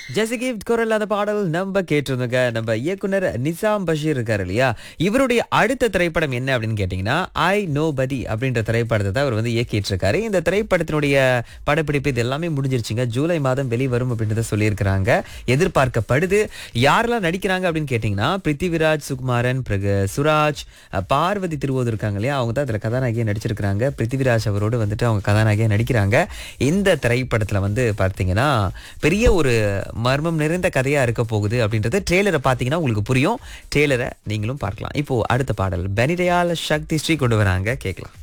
ஜெசிகிஃப்ட் குரல் அந்த பாடல் நம்ம கேட்டிருந்தோங்க நம்ம இயக்குனர் நிசாம் பஷீர் இருக்காரு இல்லையா இவருடைய அடுத்த திரைப்படம் என்ன அப்படின்னு கேட்டீங்கன்னா ஐ நோ படி அப்படின்ற திரைப்படத்தை தான் அவர் வந்து இயக்கிட்டு இருக்காரு இந்த திரைப்படத்தினுடைய படப்பிடிப்பு இது எல்லாமே முடிஞ்சிருச்சுங்க ஜூலை மாதம் வெளிவரும் அப்படின்றத சொல்லியிருக்கிறாங்க எதிர்பார்க்கப்படுது யாரெல்லாம் நடிக்கிறாங்க அப்படின்னு கேட்டீங்கன்னா பிருத்திவிராஜ் சுகுமாரன் பிறகு சுராஜ் அஹ், பார்வதி திருவோது இருக்காங்க இல்லையா அவங்க தான் அதில் கதாநாயகியா நடிச்சிருக்கிறாங்க பிருத்திவிராஜ் அவரோடு வந்துட்டு அவங்க கதாநாயகியா நடிக்கிறாங்க இந்த திரைப்படத்தில் வந்து பார்த்தீங்கன்னா பெரிய ஒரு மர்மம் நிறைந்த கதையா இருக்க போகுது அப்படின்றது ட்ரெய்லரை பார்த்தீங்கன்னா உங்களுக்கு புரியும் ட்ரெய்லரை நீங்களும் பார்க்கலாம் இப்போ அடுத்த பாடல் பெனிடயால் சக்தி ஸ்ரீ கொண்டு வராங்க கேட்கலாம்